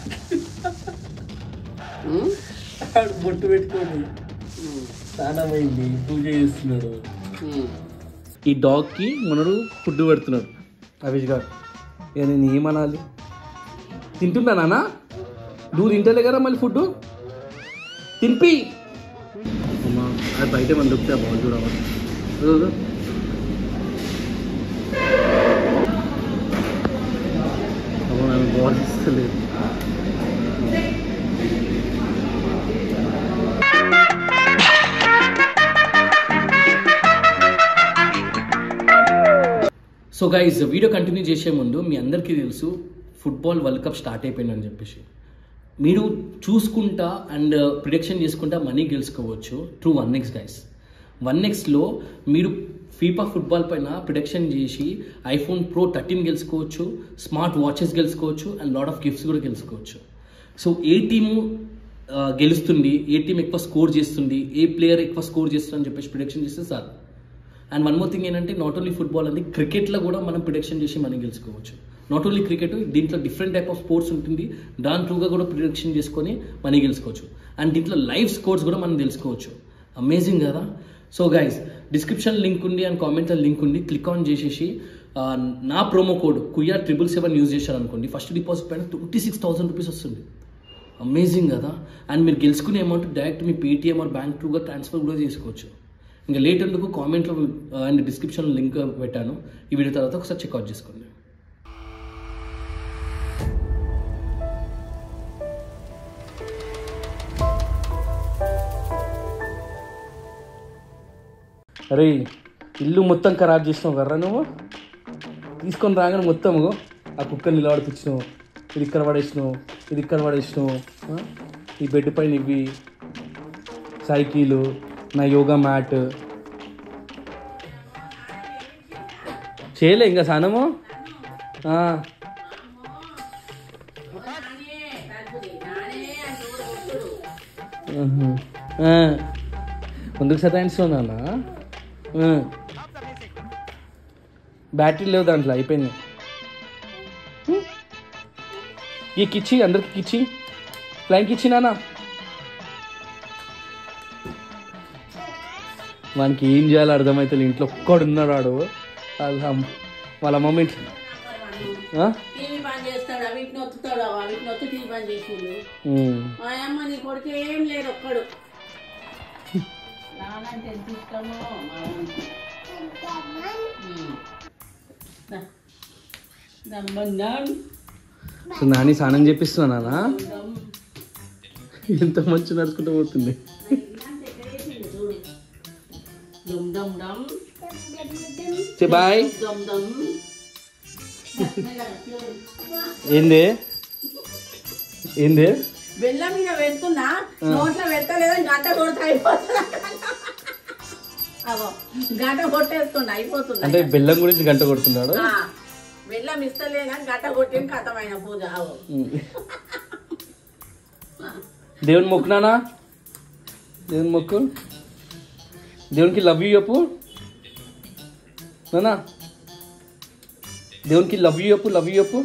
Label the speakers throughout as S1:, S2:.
S1: ఉమ్?
S2: ఆడు బొట్టు పెట్టుకొని
S1: ఉమ్.
S2: స్నానమైంది పూజ చేస్తున్నాడు
S1: ఉమ్.
S2: ఈ డాగ్కి మనడు ఫుడ్ పెడుతున్నాడు అవిష్ గారు ఇక నేను ఏమనాలి తింటున్నా నాన్న నువ్వు తింటలే కదా మళ్ళీ ఫుడ్ తినిపి అమ్మా అది బయట మన దొరికితే బాగుంది చూడమని అమ్మ నన్ను బాగా ఇస్తలేదు సో గైజ్ వీడియో కంటిన్యూ చేసే ముందు మీ అందరికీ తెలుసు ఫుట్బాల్ వరల్డ్ కప్ స్టార్ట్ అయిపోయిందని చెప్పేసి మీరు చూసుకుంటా అండ్ ప్రిడిక్షన్ చేసుకుంటా మనీ గెలుచుకోవచ్చు true one next guys one నెక్స్లో మీరు ఫీఫా ఫుట్బాల్ పైన ప్రిడిక్షన్ చేసి ఐఫోన్ ప్రో థర్టీన్ గెలుచుకోవచ్చు స్మార్ట్ వాచెస్ గెలుచుకోవచ్చు అండ్ లాట్ ఆఫ్ గిఫ్ట్స్ కూడా గెలుచుకోవచ్చు సో ఏ టీము ఆ, గెలుస్తుంది ఏ టీం ఎక్కువ స్కోర్ చేస్తుంది ఏ ప్లేయర్ ఎక్కువ స్కోర్ చేస్తుంది అని చెప్పేసి ప్రిడిక్షన్ చేస్తే sir and one more thing ఏంటంటే నాట్ ఓన్లీ ఫుట్బాల్ అండి క్రికెట్లో కూడా మనం ప్రిడిక్షన్ చేసి మనీ గెలుచుకోవచ్చు నాట్ ఓన్లీ క్రికెట్ దీంట్లో డిఫరెంట్ టైప్ ఆఫ్ స్పోర్ట్స్ ఉంటుంది దాని త్రూగా కూడా ప్రిడిక్షన్ చేసుకొని మనీ గెలుచుకోవచ్చు అండ్ దీంట్లో లైవ్ స్కోర్స్ కూడా మనం తెలుసుకోవచ్చు అమేజింగ్ కదా సో గైస్ డిస్క్రిప్షన్ లింక్ ఉంది అండ్ కామెంట్లో లింక్ ఉంది క్లిక్ ఆన్ చేసేసి ఆ, నా ప్రోమో కోడ్ కుయా ట్రిపుల్ సెవెన్ యూజ్ చేశారనుకోండి ఫస్ట్ డిపాజిట్ పైన ట్వంటీ సిక్స్ థౌసండ్ రూపీస్ వస్తుంది అమేజింగ్ కదా అండ్ మీరు గెలుచుకునే అమౌంట్ డైరెక్ట్ మీ పేటిఎం ఆర్ బ్యాంక్ త్రూగా ట్రాన్స్ఫర్ కూడా చేసుకోవచ్చు ఇంకా లేట్ ఎందుకు కామెంట్లో అండ్ డిస్క్రిప్షన్లో లింక్ పెట్టాను ఈ వీడియో తర్వాత ఒకసారి చెక్అవుట్ చేసుకోండి అరే ఇల్లు మొత్తం ఖరాబ్ చేసినావు కర్రా నువ్వు తీసుకొని రాగానే మొత్తం ఇగో ఆ కుక్కర్ నిలబడిపించినావు ఇది ఇక్కడ పడేసినావు ఇది ఇక్కడ పడేసినావు ఆ? ఈ బెడ్ పైన ఇవి సైకిలు నా యోగా మ్యాట్ చేయలే ఇంకా స్నానము ఆ. ఆహా. ఆ. ముందుకు సతాయిస్తున్నానా బ్యాటరీ లేవు దాంట్లో అయిపోయింది హ్మ్. ఈ కిచ్చి అందరికి కిచ్చి ఫ్లైంగ్ కిచ్చి నానా వానికి ఏం చేయాలో అర్థమవుతుంది ఇంట్లో ఒక్కడున్నాడు వాడు వాళ్ళ అమ్మ- వాళ్ళ మమ్మీ ఇంట్లో ఆ?
S1: టీవీ పని చేస్తాడు అవిటి నొత్తుతాడు అవిటి నొత్తి టీవీ పని చేసిండు
S2: ఉమ్.
S1: మా అమ్మ నీ కొడుకు ఏం లేడు ఒక్కడు నానంటే ఎంత ఇష్టమో మా అమ్మకి. ఉమ్. దా. దమ్మందం.
S2: సో నాని స్నానం చేపిస్తున్నా నాన్న
S1: దమ్.
S2: ఎంత మంచి నడుచుకుంటూ పోతుంది
S1: చూడు. దమ్ దమ్ దమ్.
S2: సే బాయ్
S1: దమ్ దమ్.
S2: ఏంది ఏంది
S1: బెల్లం మీద పెడుతున్నా నోట్లో పెట్టలేదని గంట కొడితే అయిపోతుంది అగో గంట కొట్టేస్తున్నా అయిపోతుంది
S2: అంటే బెల్లం గురించి గంట కొడుతున్నాడు
S1: ఆ, బెల్లం ఇస్తలే కానీ గంట కొట్టిన కథమైన పూజ అగో
S2: ఉమ్. దేవుని మొక్కు నానా దేవుని మొక్కు దేవునికి లవ్ యూ చెప్పు నానా దేవునికి లవ్ యూ చెప్పు లవ్ యూ చెప్పు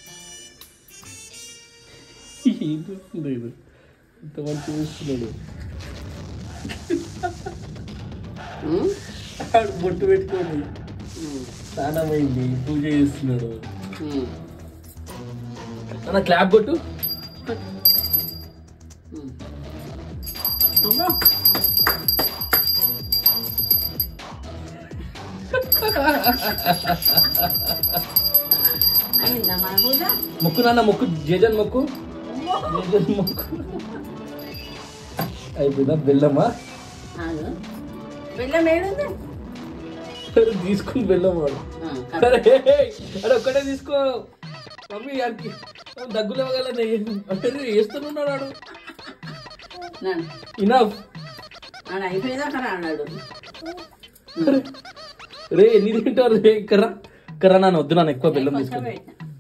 S2: ఏంటి ఇది? ఇంత మంచి చూస్తున్నాడు
S1: ఉమ్,
S2: ఆడు బొట్టు పెట్టుకొని
S1: ఉమ్,
S2: స్నానమైంది పూజ చేస్తున్నాడు
S1: ఉమ్.
S2: అన్న క్లాప్ కొట్టు
S1: ఉమ్. అమ్మో. అయిందా మన పూజ
S2: మొక్కు నాన్న మొక్కు జేజన్ మొక్కు జేజన్ మొక్కు అయిపోయిందా బెల్లమా
S1: ఆగు. బెల్లం ఏడుంది
S2: సరే తీసుకుని బెల్లం వాడు
S1: ఆ,
S2: సరే అరే ఒక్కటే తీసుకో మమ్మీ ఆడికి దగ్గులు ఇవ్వగలనే అంటే వేస్తున్నాడు వాడు
S1: నన్ను
S2: ఇనఫ్
S1: ఆడ అయిపోయేదాకా అన్నాడు
S2: రే ఎన్ని తింటారు రే ఇక్కడ ఇక్కడ నాన్న వద్దు నాన్న ఎక్కువ బెల్లం తీసుకుని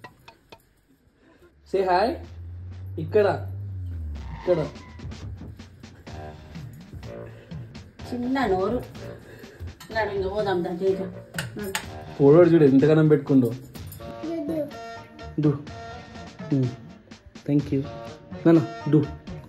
S2: సే హాయ్ ఇక్కడ ఇక్కడ
S1: చిన్న నోరు నడు ఇంక పోదాం దా చేద్దాం. నడు.
S2: పోడోడు చూడు ఎంతగానం పెట్టుకుందో దు. ఉమ్. థ్యాంక్ యూ నాన్న డూ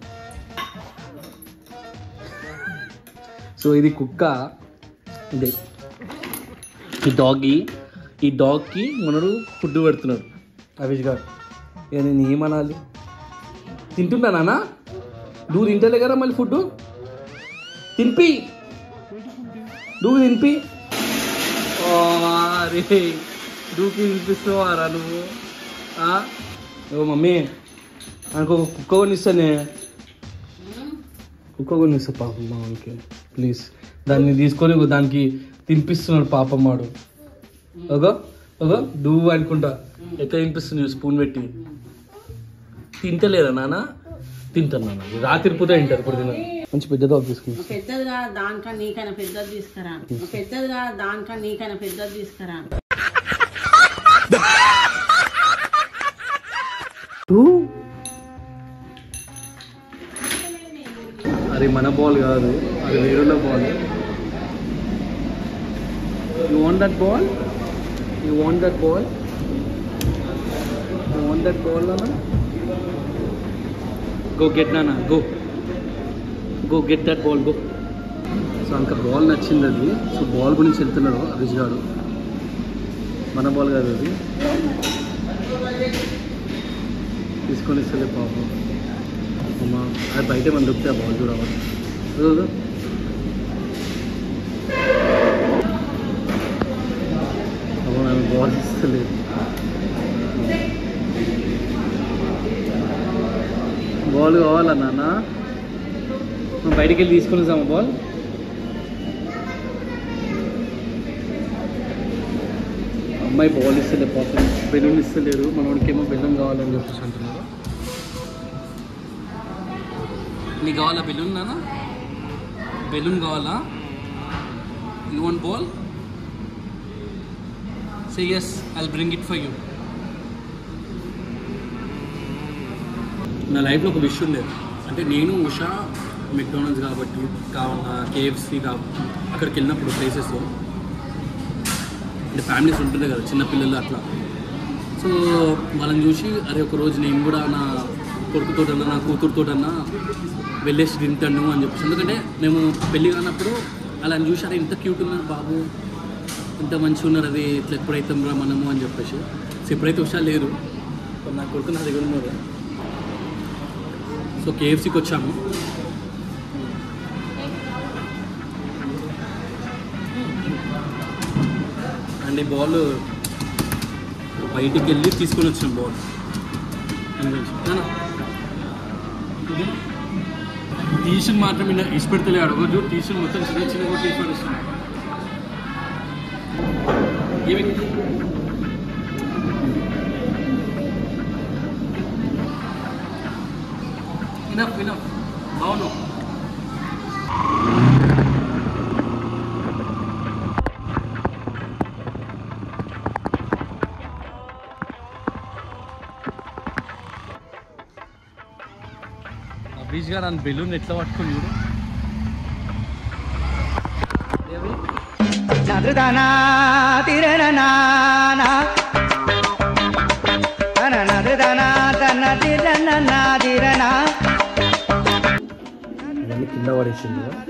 S2: సో ఇది కుక్క ఇదే ఈ డాగ్కి ఈ డాగ్కి మనడు ఫుడ్ పెడుతున్నాడు అవిష్ గారు ఇక నేను ఏమనాలి తింటున్నా నాన్న నువ్వు తింటలే కదా మళ్ళీ ఫుడ్ తినిపి నువ్వు తినిపి ఓ, అరే నువ్వు తినిపిస్తున్నావారా నువ్వు ఆ? ఓ మమ్మీ నాకు ఒక కుక్క కొనిస్తానే కుక్క కొనిస్తా పాపం మామకి ప్లీజ్ దాన్ని తీసుకొని ఇగో దానికి తినిపిస్తున్నాడు పాపం వాడు ఓగో ఓగో నువ్వు అనుకుంటా ఎక్కడ తినిపిస్తుంది స్పూన్ పెట్టి తింటలేదా నాన్న తింటాను నాన్న రాత్రి పూట తింటారు ఇప్పుడు తిన మంచి పెద్ద డాగ్ తీసుకుని
S1: పెద్దదిగా దానికన్నా నీకైనా పెద్దది తీసుకురా పెద్దదిగా దానికన్నా నీకైనా పెద్దది తీసుకురా
S2: అది మన బాల్ కాదు అది వేరే ball you want that ball you want that ball you want that ball నాన్న గో గెట్ నాన్న go go get that ball go so అంత బాల్ నచ్చింది అది సో బాల్ గురించి వెళ్తున్నాడు హరీష్ గారు మన బాల్ కాదు అది తీసుకొని ఇస్తలే పాపం అమ్మా అది బయట మనం దొరికితే ఆ బాల్ చూడవాలి చూడు అమ్మా ఆమె బాల్ ఇస్తలేదు బాల్ కావాలా నాన్న మనం బయటికి వెళ్ళి తీసుకొని వస్తామా బాల్ అమ్మాయి బాల్ ఇస్తలే పాపం బెలూన్ ఇస్తలేరు మనోడికేమో బెలూన్ కావాలని చెప్పేసి అంటున్నారు నీకు కావాలా బెలూన్ నాన్న బెలూన్ కావాలా you want ball say yes I bring it for you నా లైఫ్లో ఒక విషయం లేదు అంటే నేను ఉషా మెక్డోనల్డ్స్ కాబట్టి కావాలా కేఎఫ్సి కాబట్టి అక్కడికి వెళ్ళినప్పుడు ప్లేసెస్లో అంటే ఫ్యామిలీస్ ఉంటుంది కదా చిన్నపిల్లలు అట్లా సో వాళ్ళని చూసి అరే ఒక రోజు నేను కూడా నా కొడుకుతోటన్నా నా కూతురుతోటన్నా వెళ్ళేసి తింటాను అని చెప్పేసి ఎందుకంటే మేము పెళ్ళి కానప్పుడు అలా చూసి అరే ఇంత క్యూట్ ఉన్నారు బాబు ఇంత మంచిగా ఉన్నారు అది ఇట్లా ఎప్పుడైతే రా మనము అని చెప్పేసి సో ఎప్పుడైతే ఉషా లేరు సో నా కొడుకు నా దగ్గర ఉన్నారు సో కేఎఫ్సీకి వచ్చాము అండ్ ఈ బాల్ బయటికి వెళ్ళి తీసుకొని వచ్చిన బాల్ టీషన్ మాత్రం ఇలా ఇష్టపెడతలే అడగదు టీషన్ మొత్తం చిన్న చిన్న కూడా తీసి పడేస్తుంది ఏమి ఇనఫ్ ఇనఫ్ అవును అభీష్ గారు నన్ను బెలూన్ ఎట్లా పట్టుకుని చూడు ఏవి?
S3: నదృదనా తిరణనానా తన నదృదనా తన తిరణనా తిరణా
S2: ఇవన్నీ కింద పడేసింది కదా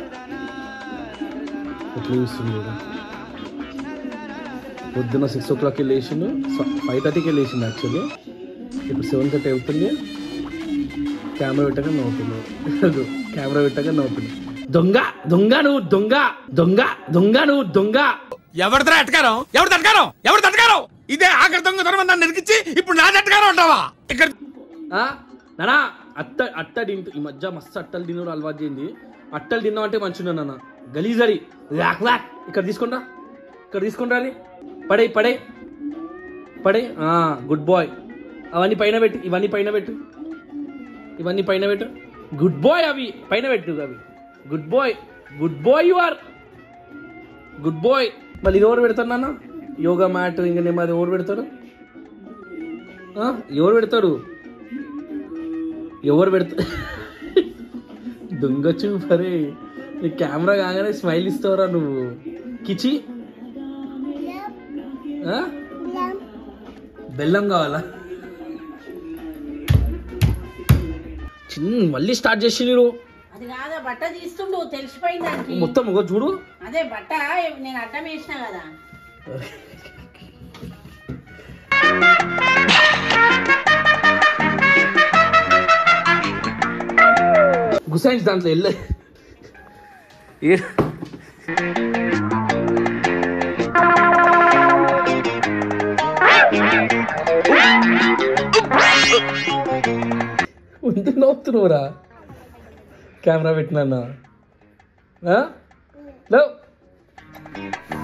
S2: ఎట్లా చూస్తుంది చూడు పొద్దున్న సిక్స్ ఓ క్లాక్కి లేచిండు ఫైవ్ థర్టీకి లేచిండు యాక్చువల్లీ ఇప్పుడు సెవెన్ థర్టీ అవుతుంది కెమెరా పెట్టగా నవ్వుతున్నాడు కెమెరా పెట్టగా నవ్వుతున్నాడు దొంగ దొంగ నువ్వు దొంగ దొంగ దొంగ నువ్వు దొంగ
S4: ఎవరితో అటకారం ఎవరితో అటకారం ఎవరితో అటకారం ఇదే ఆఖరి దొంగతనం నన్ను నిరికించి ఇప్పుడు నా అటకారం ఉంటావా ఇక్కడ
S2: ఆ? నానా అట్ట అట్ట తింటూ ఈ మధ్య మస్తు అట్టలు తినడం అలవాటు చేయింది అట్టలు తిన్నామంటే మంచిగా నాన్న గలీజరి లాక్ లాక్ ఇక్కడ తీసుకుంటా ఇక్కడ తీసుకుంటా అని పడే పడే పడే గుడ్ బాయ్ అవన్నీ పైన పెట్టు ఇవన్నీ పైన పెట్టు ఇవన్నీ పైన పెట్టు గుడ్ బాయ్ అవి పైన పెట్టు అవి good boy good boy you are good boy మళ్ళీ ఇది ఎవరు పెడతారు నాన్న యోగా మ్యాట్ ఇంకా మరి ఎవరు పెడతారు ఆ? ఎవరు పెడతారు ఎవరు పెడతారు దొంగ చూపరే నీ కెమెరా కాగానే స్మైల్ ఇస్తావురా నువ్వు కిచి ఆ? బెల్లం కావాలా చిన్న మళ్ళీ స్టార్ట్ చేసి నేను
S1: అది కాదా బట్ట తీస్తుండు తెలిసిపోయింది దానికి
S2: మొత్తం ఇగో చూడు
S1: అదే బట్ట నేను అడ్డం వేసిన కదా
S2: గుసాయించి దాంట్లో వెళ్ళే ఏ ఎందుకు నవ్వుతున్నావురా కెమెరా పెట్టినా లేవు